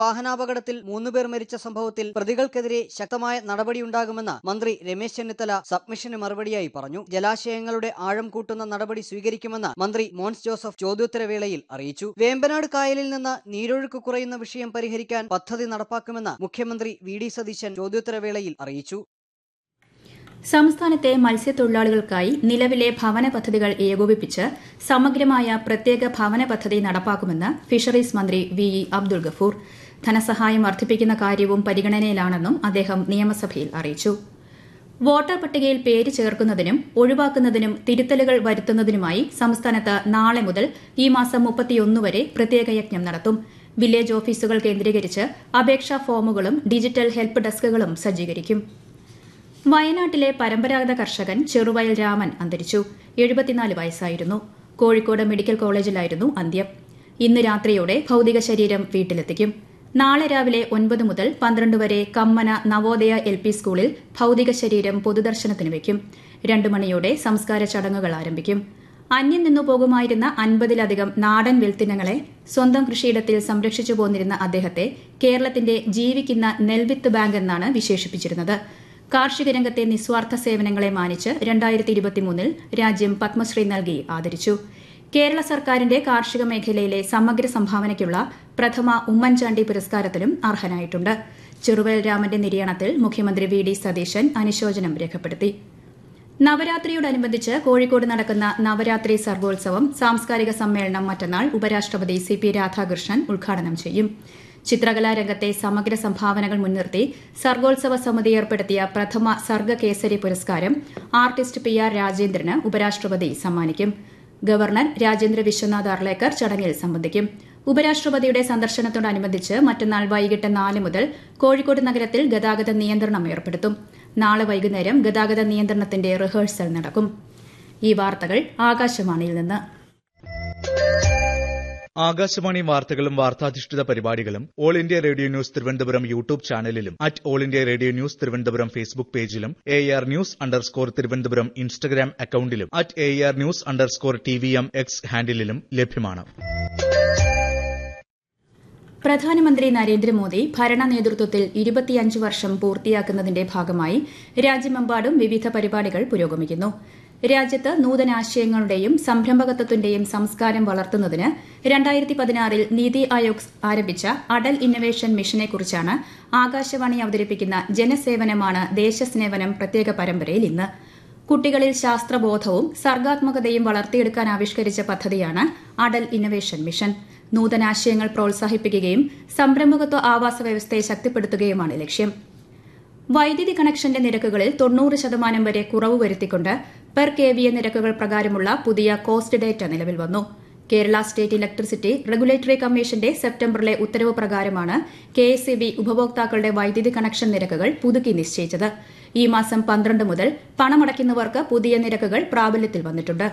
വാഹനാപകടത്തിൽ മൂന്നുപേർ മരിച്ച സംഭവത്തിൽ പ്രതികൾക്കെതിരെ ശക്തമായ നടപടിയുണ്ടാകുമെന്ന് മന്ത്രി രമേശ് ചെന്നിത്തല സബ്മിഷന് മറുപടിയായി പറഞ്ഞു ജലാശയങ്ങളുടെ ആഴം കൂട്ടുന്ന നടപടി സ്വീകരിക്കുമെന്ന് മന്ത്രി മോൻസ് ജോസഫ് ചോദ്യോത്തരവേളയിൽ അറിയിച്ചു വേമ്പനാട് കായലിൽ നിന്ന് നീരൊഴുക്ക് കുറയുന്ന വിഷയം പരിഹരിക്കാൻ പദ്ധതി നടപ്പാക്കുമെന്ന് മുഖ്യമന്ത്രി വി ഡി സതീശൻ ചോദ്യോത്തരവേളയിൽ അറിയിച്ചു സംസ്ഥാനത്തെ മത്സ്യത്തൊഴിലാളികൾക്കായി നിലവിലെ ഭവന പദ്ധതികൾ ഏകോപിപ്പിച്ച് സമഗ്രമായ പ്രത്യേക ഭവന പദ്ധതി നടപ്പാക്കുമെന്ന് ഫിഷറീസ് മന്ത്രി വി ഇ അബ്ദുൾ ഗഫൂർ ധനസഹായം വർദ്ധിപ്പിക്കുന്ന കാര്യവും പരിഗണനയിലാണെന്നും അദ്ദേഹം നിയമസഭയിൽ അറിയിച്ചു വോട്ടർ പട്ടികയിൽ പേര് ചേർക്കുന്നതിനും ഒഴിവാക്കുന്നതിനും തിരുത്തലുകൾ വരുത്തുന്നതിനുമായി സംസ്ഥാനത്ത് നാളെ മുതൽ ഈ മാസം മുപ്പത്തിയൊന്ന് വരെ പ്രത്യേക യജ്ഞം നടത്തും വില്ലേജ് ഓഫീസുകൾ കേന്ദ്രീകരിച്ച് അപേക്ഷാ ഫോമുകളും ഡിജിറ്റൽ ഹെൽപ്പ് ഡെസ്കുകളും സജ്ജീകരിക്കും വയനാട്ടിലെ പരമ്പരാഗത കർഷകൻ ചെറുവയൽ രാമൻ അന്തരിച്ചു എഴുപത്തിനാല് വയസ്സായിരുന്നു കോഴിക്കോട് മെഡിക്കൽ കോളേജിലായിരുന്നു അന്ത്യം ഇന്ന് രാത്രിയോടെ ഭൌതിക ശരീരം വീട്ടിലെത്തിക്കും നാളെ രാവിലെ ഒൻപത് മുതൽ പന്ത്രണ്ട് വരെ കമ്മന നവോദയ എൽ പി സ്കൂളിൽ ഭൌതിക ശരീരം പൊതുദർശനത്തിന് വയ്ക്കും രണ്ടു മണിയോടെ സംസ്കാര ചടങ്ങുകൾ ആരംഭിക്കും അന്യം നിന്നു പോകുമായിരുന്ന അൻപതിലധികം നാടൻ വെൽത്തിനങ്ങളെ സ്വന്തം കൃഷിയിടത്തിൽ സംരക്ഷിച്ചു പോന്നിരുന്ന അദ്ദേഹത്തെ കേരളത്തിന്റെ ജീവിക്കുന്ന നെൽവിത്ത് ബാങ്ക് എന്നാണ് വിശേഷിപ്പിച്ചിരുന്നത് കാർഷിക രംഗത്തെ നിസ്വാർത്ഥ സേവനങ്ങളെ മാനിച്ച് രണ്ടായിരത്തി ഇരുപത്തിമൂന്നിൽ രാജ്യം പത്മശ്രീ നൽകി ആദരിച്ചു കേരള സർക്കാരിന്റെ കാർഷിക മേഖലയിലെ സമഗ്ര സംഭാവനയ്ക്കുള്ള പ്രഥമ ഉമ്മൻചാണ്ടി പുരസ്കാരത്തിനും അർഹനായിട്ടുണ്ട് ചെറുവയൽ രാമന്റെ നിര്യാണത്തിൽ മുഖ്യമന്ത്രി വി ഡി സതീശൻ അനുശോചനം രേഖപ്പെടുത്തി നവരാത്രിയോടനുബന്ധിച്ച് കോഴിക്കോട് നടക്കുന്ന നവരാത്രി സർഗോത്സവം സാംസ്കാരിക സമ്മേളനം മറ്റന്നാൾ ഉപരാഷ്ട്രപതി സി പി രാധാകൃഷ്ണൻ ഉദ്ഘാടനം ചെയ്യും ചിത്രകലാരംഗത്തെ സമഗ്ര സംഭാവനകൾ മുൻനിർത്തി സർഗോത്സവ സമിതി ഏർപ്പെടുത്തിയ പ്രഥമ സർഗ കേസരി പുരസ്കാരം ആർട്ടിസ്റ്റ് പി ആർ രാജേന്ദ്രന് ഉപരാഷ്ട്രപതി സമ്മാനിക്കും ഗവർണർ രാജേന്ദ്ര വിശ്വനാഥ് അർലേക്കർ ചടങ്ങിൽ സംബന്ധിക്കും ഉപരാഷ്ട്രപതിയുടെ സന്ദർശനത്തോടനുബന്ധിച്ച് മറ്റന്നാൾ വൈകിട്ട് നാല് മുതൽ കോഴിക്കോട് നഗരത്തിൽ ഗതാഗത നിയന്ത്രണം ഏർപ്പെടുത്തും നാളെ വൈകുന്നേരം ഗതാഗത നിയന്ത്രണത്തിന്റെ റിഹേഴ്സൽ നടക്കും ഈ വാർത്തകൾ ആകാശവാണിയിൽ നിന്ന് ആകാശവാണി വാർത്തകളും വാർത്താധിഷ്ഠിത പരിപാടികളും All India Radio News Thiruvananthapuram YouTube ചാനലിലും at All India Radio News Thiruvananthapuram Facebook പേജിലും A R news underscore Thiruvananthapuram Instagram അക്കൌണ്ടിലും at A R news underscore T V M X ഹാൻഡിലും ലഭ്യമാണ് പ്രധാനമന്ത്രി നരേന്ദ്രമോദി ഭരണ നേതൃത്വത്തിൽ ഇരുപത്തിയഞ്ച് വർഷം പൂർത്തിയാക്കുന്നതിന്റെ ഭാഗമായി രാജ്യമെമ്പാടും വിവിധ പരിപാടികൾ പുരോഗമിക്കുന്നു രാജ്യത്ത് നൂതനാശയങ്ങളുടെയും സംരംഭകത്വത്തിന്റെയും സംസ്കാരം വളർത്തുന്നതിന് രണ്ടായിരത്തി പതിനാറിൽ നീതി ആയോഗ് ആരംഭിച്ച അടൽ ഇന്നവേഷൻ മിഷനെക്കുറിച്ചാണ് ആകാശവാണി അവതരിപ്പിക്കുന്ന ജനസേവനമാണ് ദേശസ്നേവനം പ്രത്യേക പരമ്പരയിൽ ഇന്ന് കുട്ടികളിൽ ശാസ്ത്രബോധവും സർഗാത്മകതയും വളർത്തിയെടുക്കാൻ ആവിഷ്കരിച്ച പദ്ധതിയാണ് അടൽ ഇന്നവേഷൻ മിഷൻ നൂതനാശയങ്ങൾ പ്രോത്സാഹിപ്പിക്കുകയും സംരംഭകത്വ ആവാസ വ്യവസ്ഥയെ ശക്തിപ്പെടുത്തുകയുമാണ് ലക്ഷ്യം വൈദ്യുതി കണക്ഷന്റെ നിരക്കുകളിൽ തൊണ്ണൂറ് ശതമാനം വരെ കുറവ് വരുത്തിക്കൊണ്ട് പെർ കെ വി എ നിരക്കുകൾ പ്രകാരമുള്ള പുതിയ കോസ്റ്റ് ഡേറ്റ നിലവിൽ വന്നു കേരള സ്റ്റേറ്റ് ഇലക്ട്രിസിറ്റി റെഗുലേറ്ററി കമ്മീഷന്റെ സെപ്റ്റംബറിലെ ഉത്തരവ് പ്രകാരമാണ് കെ എസ് ഇ ബി ഉപഭോക്താക്കളുടെ വൈദ്യുതി കണക്ഷൻ നിരക്കുകൾ പുതുക്കി നിശ്ചയിച്ചത് ഈ മാസം പന്ത്രണ്ട് മുതൽ പണമടയ്ക്കുന്നവർക്ക് പുതിയ നിരക്കുകൾ പ്രാബല്യത്തിൽ വന്നിട്ടുണ്ട്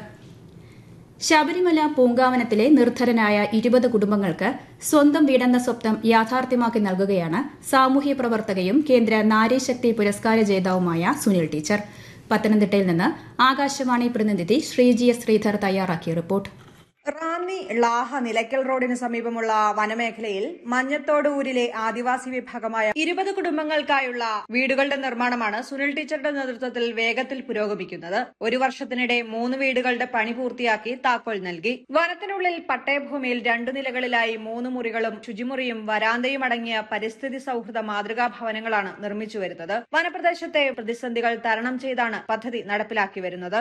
ശബരിമല പൂങ്കാവനത്തിലെ നിർധരനായ ഇരുപത് കുടുംബങ്ങൾക്ക് സ്വന്തം വീടെന്ന സ്വപ്നം യാഥാർത്ഥ്യമാക്കി നൽകുകയാണ് സാമൂഹ്യ പ്രവർത്തകയും കേന്ദ്ര നാരീശക്തി പുരസ്കാര ജേതാവുമായ സുനിൽ ടീച്ചർ പത്തനംതിട്ടയിൽ നിന്ന് ആകാശവാണി പ്രതിനിധി ശ്രീജി എസ് ശ്രീധർ തയ്യാറാക്കിയ റിപ്പോർട്ട് റാന്നി ലാഹ നിലയ്ക്കൽ റോഡിന് സമീപമുള്ള വനമേഖലയിൽ മഞ്ഞത്തോട് ഊരിലെ ആദിവാസി വിഭാഗമായ ഇരുപത് കുടുംബങ്ങൾക്കായുള്ള വീടുകളുടെ നിർമ്മാണമാണ് സുനിൽ ടീച്ചറുടെ നേതൃത്വത്തിൽ വേഗത്തിൽ പുരോഗമിക്കുന്നത് ഒരു വർഷത്തിനിടെ മൂന്ന് വീടുകളുടെ പണി പൂർത്തിയാക്കി താക്കോൽ നൽകി വനത്തിനുള്ളിൽ പട്ടയഭൂമിയിൽ രണ്ടു നിലകളിലായി മൂന്ന് മുറികളും ശുചിമുറിയും വരാന്തയും അടങ്ങിയ പരിസ്ഥിതി സൗഹൃദ മാതൃകാ ഭവനങ്ങളാണ് നിർമ്മിച്ചു വരുന്നത് വനപ്രദേശത്തെ പ്രതിസന്ധികൾ തരണം ചെയ്താണ് പദ്ധതി നടപ്പിലാക്കി വരുന്നത്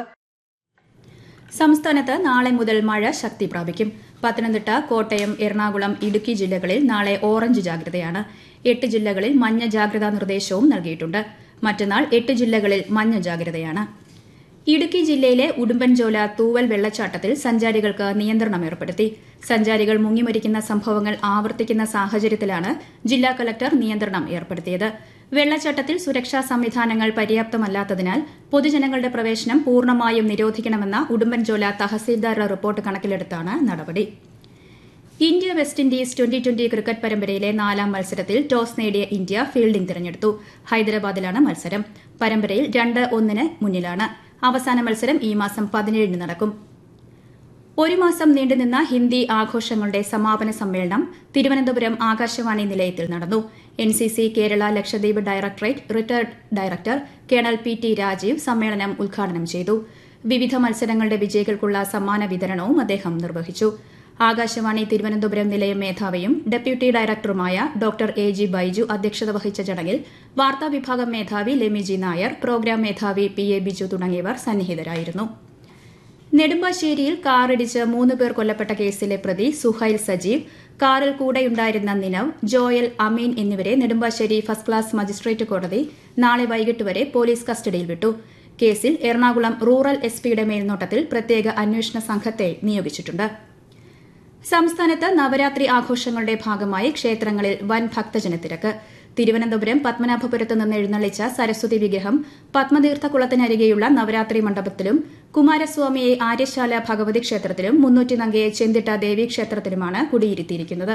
സംസ്ഥാനത്ത് നാളെ മുതൽ മഴ ശക്തി പ്രാപിക്കും പത്തനംതിട്ട കോട്ടയം എറണാകുളം ഇടുക്കി ജില്ലകളിൽ നാളെ ഓറഞ്ച് ജാഗ്രതയാണ് എട്ട് ജില്ലകളിൽ മഞ്ഞ ജാഗ്രതാ നിർദ്ദേശവും നൽകിയിട്ടുണ്ട് മറ്റന്നാൾ എട്ട് ജില്ലകളിൽ മഞ്ഞ ജാഗ്രതയാണ് ഇടുക്കി ജില്ലയിലെ ഉടുമ്പൻചോല തൂവൽ വെള്ളച്ചാട്ടത്തിൽ സഞ്ചാരികൾക്ക് നിയന്ത്രണം ഏർപ്പെടുത്തി സഞ്ചാരികൾ മുങ്ങിമരിക്കുന്ന സംഭവങ്ങൾ ആവർത്തിക്കുന്ന സാഹചര്യത്തിലാണ് ജില്ലാ കലക്ടർ നിയന്ത്രണം ഏർപ്പെടുത്തിയത് വെള്ളച്ചാട്ടത്തിൽ സുരക്ഷാ സംവിധാനങ്ങൾ പര്യാപ്തമല്ലാത്തതിനാൽ പൊതുജനങ്ങളുടെ പ്രവേശനം പൂർണ്ണമായും നിരോധിക്കണമെന്ന ഉടുമ്പൻചോല തഹസീൽദാരുടെ റിപ്പോർട്ട് കണക്കിലെടുത്താണ് നടപടി India West Indies twenty twenty cricket പരമ്പരയിലെ നാലാം മത്സരത്തിൽ ടോസ് നേടിയ ഇന്ത്യ ഫീൽഡിംഗ് തിരഞ്ഞെടുത്തു ഹൈദരാബാദിലാണ് മത്സരം പരമ്പരയിൽ രണ്ട് ഒന്നിന് മുന്നിലാണ് അവസാന മത്സരം ഈ മാസം പതിനേഴിന് നടക്കും ഒരു മാസം നീണ്ടുനിന്ന ഹിന്ദി ആഘോഷങ്ങളുടെ സമാപന സമ്മേളനം തിരുവനന്തപുരം ആകാശവാണി നിലയത്തിൽ നടന്നു N C C Kerala Lakshadweep directorate retired director colonel P T Rajeev സമ്മേളനം ഉദ്ഘാടനം ചെയ്തു വിവിധ മത്സരങ്ങളുടെ വിജയികൾക്കുള്ള സമ്മാന വിതരണവും അദ്ദേഹം നിർവഹിച്ചു ആകാശവാണി തിരുവനന്തപുരം നിലയം മേധാവിയും ഡെപ്യൂട്ടി ഡയറക്ടറുമായ ഡോക്ടർ എ ജി ബൈജു അധ്യക്ഷത വഹിച്ച ചടങ്ങിൽ വാർത്താവിഭാഗം മേധാവി ലെമി ജി നായർ പ്രോഗ്രാം മേധാവി പി എ ബിജു തുടങ്ങിയവർ സന്നിഹിതരായിരുന്നു നെടുമ്പാശ്ശേരിയിൽ കാറിടിച്ച് മൂന്ന് പേർ കൊല്ലപ്പെട്ട കേസിലെ പ്രതി സുഹൈൽ സജീവ് കാറിൽ കൂടെയുണ്ടായിരുന്ന നിനവ് ജോയൽ അമീൻ എന്നിവരെ നെടുമ്പാശ്ശേരി ഫസ്റ്റ് ക്ലാസ് മജിസ്ട്രേറ്റ് കോടതി നാളെ വൈകിട്ട് വരെ പോലീസ് കസ്റ്റഡിയിൽ വിട്ടു കേസിൽ എറണാകുളം റൂറൽ എസ് പിയുടെ മേൽനോട്ടത്തിൽ പ്രത്യേക അന്വേഷണ സംഘത്തെ നിയോഗിച്ചിട്ടുണ്ട് സംസ്ഥാനത്ത് നവരാത്രി ആഘോഷങ്ങളുടെ ഭാഗമായി ക്ഷേത്രങ്ങളിൽ വൻ ഭക്തജനത്തിരക്ക് തിരുവനന്തപുരം പത്മനാഭപുരത്ത് നിന്ന് എഴുന്നള്ളിച്ച സരസ്വതി വിഗ്രഹം പത്മതീർത്ഥക്കുളത്തിനരികെയുള്ള നവരാത്രി മണ്ഡപത്തിലും കുമാരസ്വാമിയെ ആര്യശാല ഭഗവതി ക്ഷേത്രത്തിലും മുന്നൂറ്റി നങ്കയെ ചെന്തിട്ട ദേവീക്ഷേത്രത്തിലുമാണ് കുടിയിരുത്തിയിരിക്കുന്നത്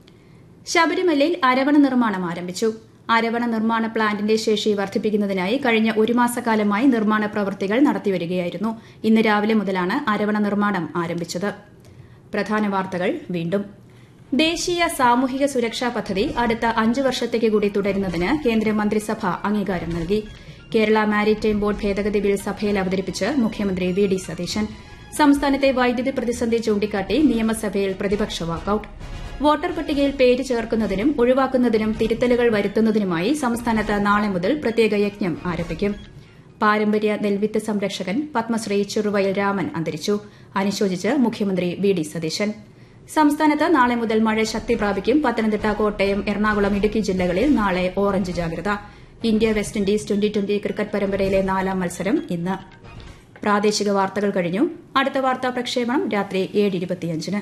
ശബരിമലയിൽ അരവണ നിർമ്മാണം ആരംഭിച്ചു അരവണ നിർമ്മാണ പ്ലാന്റിന്റെ ശേഷി വർദ്ധിപ്പിക്കുന്നതിനായി കഴിഞ്ഞ ഒരു മാസക്കാലമായി നിർമ്മാണ പ്രവൃത്തികൾ നടത്തിവരികയായിരുന്നു ഇന്ന് രാവിലെ മുതലാണ് അരവണ നിർമ്മാണം ആരംഭിച്ചത് പ്രധാന വാർത്തകൾ വീണ്ടും ദേശീയ സാമൂഹിക സുരക്ഷാ പദ്ധതി അടുത്ത അഞ്ച് വർഷത്തേക്ക് കൂടി തുടരുന്നതിന് കേന്ദ്ര മന്ത്രിസഭ അംഗീകാരം നൽകി കേരള മാരിടൈം ബോർഡ് ഭേദഗതി ബിൽ സഭയിൽ അവതരിപ്പിച്ച് മുഖ്യമന്ത്രി വി ഡി സതീശൻ സംസ്ഥാനത്തെ വൈദ്യുതി പ്രതിസന്ധി ചൂണ്ടിക്കാട്ടി നിയമസഭയിൽ പ്രതിപക്ഷ വാക്കൌട്ട് വോട്ടർ പട്ടികയിൽ പേര് ചേർക്കുന്നതിനും ഒഴിവാക്കുന്നതിനും തിരുത്തലുകൾ വരുത്തുന്നതിനുമായി സംസ്ഥാനത്ത് നാളെ മുതൽ പ്രത്യേക യജ്ഞം ആരംഭിക്കും പാരമ്പര്യ നെൽവിത്ത് സംരക്ഷകൻ പത്മശ്രീ ചെറുവയൽ രാമൻ അന്തരിച്ചു അനുശോചിച്ച് മുഖ്യമന്ത്രി വി ഡി സതീശൻ സംസ്ഥാനത്ത് നാളെ മുതൽ മഴ ശക്തി പ്രാപിക്കും പത്തനംതിട്ട കോട്ടയം എറണാകുളം ഇടുക്കി ജില്ലകളിൽ നാളെ ഓറഞ്ച് ജാഗ്രത India West Indies twenty twenty cricket പരമ്പരയിലെ നാലാം മത്സരം ഇന്ന് പ്രാദേശിക വാർത്തകൾ കഴിഞ്ഞു അടുത്ത വാർത്താ പ്രക്ഷേപണം രാത്രി ഏഴ് ഇരുപത്തിയഞ്ചിന്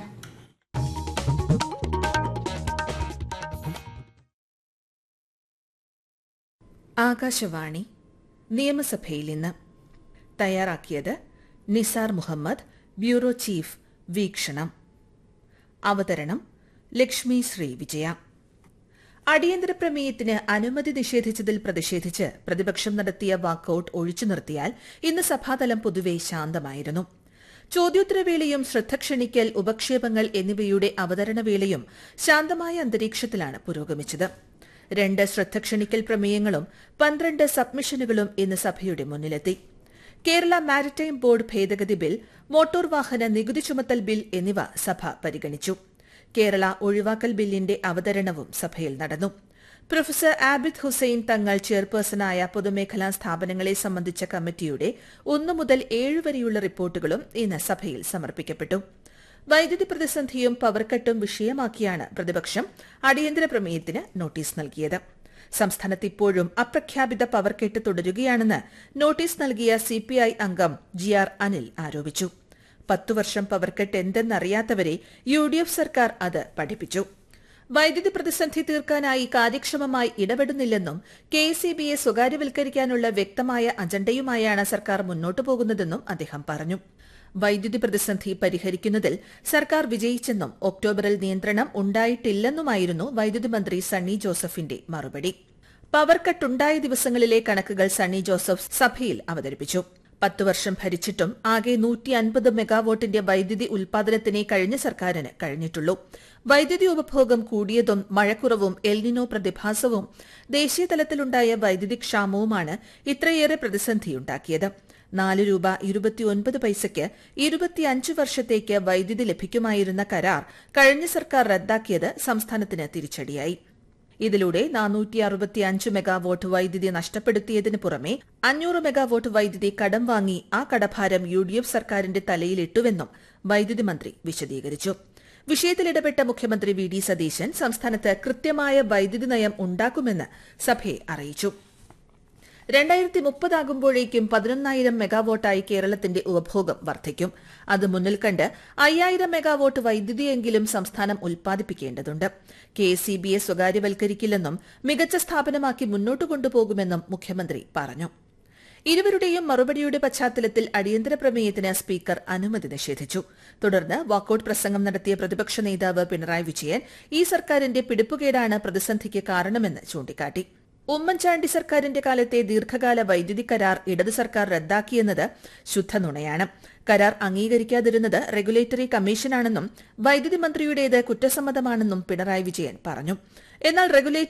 ആകാശവാണി നിയമസഭയിൽ ഇന്ന് തയ്യാറാക്കിയത് നിസാർ മുഹമ്മദ് ബ്യൂറോ ചീഫ് വീക്ഷണം അവതരണം ലക്ഷ്മി ശ്രീ വിജയ അടിയന്തര പ്രമേയത്തിന് അനുമതി നിഷേധിച്ചതിൽ പ്രതിഷേധിച്ച് പ്രതിപക്ഷം നടത്തിയ വാക്കൌട്ട് ഒഴിച്ചു നിർത്തിയാൽ ഇന്ന് സഭാതലം പൊതുവെ ശാന്തമായിരുന്നു ചോദ്യോത്തരവേളയും ശ്രദ്ധ ക്ഷണിക്കൽ ഉപക്ഷേപങ്ങൾ എന്നിവയുടെ അവതരണവേളയും ശാന്തമായ അന്തരീക്ഷത്തിലാണ് പുരോഗമിച്ചത് രണ്ട് ശ്രദ്ധ ക്ഷണിക്കൽ പ്രമേയങ്ങളും പന്ത്രണ്ട് സബ്മിഷനുകളും ഇന്ന് സഭയുടെ മുന്നിലെത്തി കേരള മാരിടൈം ബോർഡ് ഭേദഗതി ബിൽ മോട്ടോർ വാഹന നികുതി ചുമത്തൽ ബിൽ എന്നിവ സഭ പരിഗണിച്ചു കേരള ഒഴിവാക്കൽ ബില്ലിന്റെ അവതരണവും സഭയിൽ നടന്നു പ്രൊഫസർ ആബിദ് ഹുസൈൻ തങ്ങൾ ചെയർപേഴ്സണായ പൊതുമേഖലാ സ്ഥാപനങ്ങളെ സംബന്ധിച്ച കമ്മിറ്റിയുടെ ഒന്നു മുതൽ ഏഴ് വരെയുള്ള റിപ്പോർട്ടുകളും ഇന്ന് സഭയിൽ സമർപ്പിക്കപ്പെട്ടു വൈദ്യുതി പ്രതിസന്ധിയും പവർക്കട്ടും വിഷയമാക്കിയാണ് പ്രതിപക്ഷം അടിയന്തര പ്രമേയത്തിന് നോട്ടീസ് നൽകിയത് സംസ്ഥാനത്ത് ഇപ്പോഴും അപ്രഖ്യാപിത പവർക്കെട്ട് തുടരുകയാണെന്ന് നോട്ടീസ് നൽകിയ സിപിഐ അംഗം ജി ആർ അനിൽ ആരോപിച്ചു പത്തു വർഷം പവർക്കെട്ട് എന്തെന്നറിയാത്തവരെ യു ഡി എഫ് സർക്കാർ അത് പഠിപ്പിച്ചു വൈദ്യുതി പ്രതിസന്ധി തീർക്കാനായി കാര്യക്ഷമമായി ഇടപെടുന്നില്ലെന്നും കെ എസ് ഇ ബിയെ സ്വകാര്യവൽക്കരിക്കാനുള്ള വ്യക്തമായ അജണ്ടയുമായാണ് സർക്കാർ മുന്നോട്ടു പോകുന്നതെന്നും അദ്ദേഹം പറഞ്ഞു വൈദ്യുതി പ്രതിസന്ധി പരിഹരിക്കുന്നതിൽ സർക്കാർ വിജയിച്ചെന്നും ഒക്ടോബറിൽ നിയന്ത്രണം ഉണ്ടായിട്ടില്ലെന്നുമായിരുന്നു വൈദ്യുതി മന്ത്രി സണ്ണി ജോസഫിന്റെ മറുപടി പവർ കട്ടുണ്ടായ ദിവസങ്ങളിലെ കണക്കുകൾ സണ്ണി ജോസഫ് സഭയിൽ അവതരിപ്പിച്ചു പത്തു വർഷം ഭരിച്ചിട്ടും ആകെ നൂറ്റി അൻപത് മെഗാവോട്ടിന്റെ വൈദ്യുതി ഉൽപാദനത്തിനേ കഴിഞ്ഞ സർക്കാരിന് കഴിഞ്ഞിട്ടുള്ളൂ വൈദ്യുതി ഉപഭോഗം കൂടിയതും മഴക്കുറവും എൽനിനോ പ്രതിഭാസവും ദേശീയ തലത്തിലുണ്ടായ വൈദ്യുതി ക്ഷാമവുമാണ് ഇത്രയേറെ പ്രതിസന്ധിയുണ്ടാക്കിയത് നാല് രൂപ ഇരുപത്തിയൊൻപത് പൈസയ്ക്ക് ഇരുപത്തിയഞ്ച് വർഷത്തേക്ക് വൈദ്യുതി ലഭിക്കുമായിരുന്ന കരാർ കഴിഞ്ഞ സർക്കാർ റദ്ദാക്കിയത് സംസ്ഥാനത്തിന് തിരിച്ചടിയായി ഇതിലൂടെ നാനൂറ്റി അറുപത്തിയഞ്ച് മെഗാവോട്ട് വൈദ്യുതി നഷ്ടപ്പെടുത്തിയതിനു പുറമെ അഞ്ഞൂറ് മെഗാവോട്ട് വൈദ്യുതി കടം വാങ്ങി ആ കടഭാരം യു ഡി എഫ് സർക്കാരിന്റെ തലയിലിട്ടുവെന്നും വൈദ്യുതി മന്ത്രി വിശദീകരിച്ചു വിഷയത്തിൽ ഇടപെട്ട മുഖ്യമന്ത്രി വി ഡി സതീശൻ സംസ്ഥാനത്ത് കൃത്യമായ വൈദ്യുതി നയം ഉണ്ടാക്കുമെന്ന് സഭയെ അറിയിച്ചു രണ്ടായിരത്തി മുപ്പതാകുമ്പോഴേക്കും പതിനൊന്നായിരം മെഗാവോട്ടായി കേരളത്തിന്റെ ഉപഭോഗം വർദ്ധിക്കും അത് മുന്നിൽ കണ്ട് അയ്യായിരം മെഗാവോട്ട് വൈദ്യുതിയെങ്കിലും സംസ്ഥാനം ഉൽപ്പാദിപ്പിക്കേണ്ടതുണ്ട് കെ എസ് ഇ ബിയെ സ്വകാര്യവൽക്കരിക്കില്ലെന്നും മികച്ച സ്ഥാപനമാക്കി മുന്നോട്ട് കൊണ്ടുപോകുമെന്നും മുഖ്യമന്ത്രി പറഞ്ഞു ഇരുവരുടെയും മറുപടിയുടെ പശ്ചാത്തലത്തിൽ അടിയന്തര പ്രമേയത്തിന് സ്പീക്കർ അനുമതി നിഷേധിച്ചു തുടർന്ന് വാക്കൌട്ട് പ്രസംഗം നടത്തിയ പ്രതിപക്ഷ നേതാവ് പിണറായി വിജയൻ ഈ സർക്കാരിന്റെ പിടിപ്പുകേടാണ് പ്രതിസന്ധിക്ക് കാരണമെന്ന് ചൂണ്ടിക്കാട്ടി ഉമ്മൻചാണ്ടി സർക്കാരിന്റെ കാലത്തെ ദീർഘകാല വൈദ്യുതി കരാർ ഇടത് സർക്കാർ റദ്ദാക്കിയെന്നത് ശുദ്ധ നുണയാണ് കരാർ അംഗീകരിക്കാതിരുന്നത് റെഗുലേറ്ററി കമ്മീഷനാണെന്നും വൈദ്യുതി മന്ത്രിയുടേത് കുറ്റസമ്മതമാണെന്നും പിണറായി വിജയൻ പറഞ്ഞു എന്നാൽ റെഗുലേറ്ററി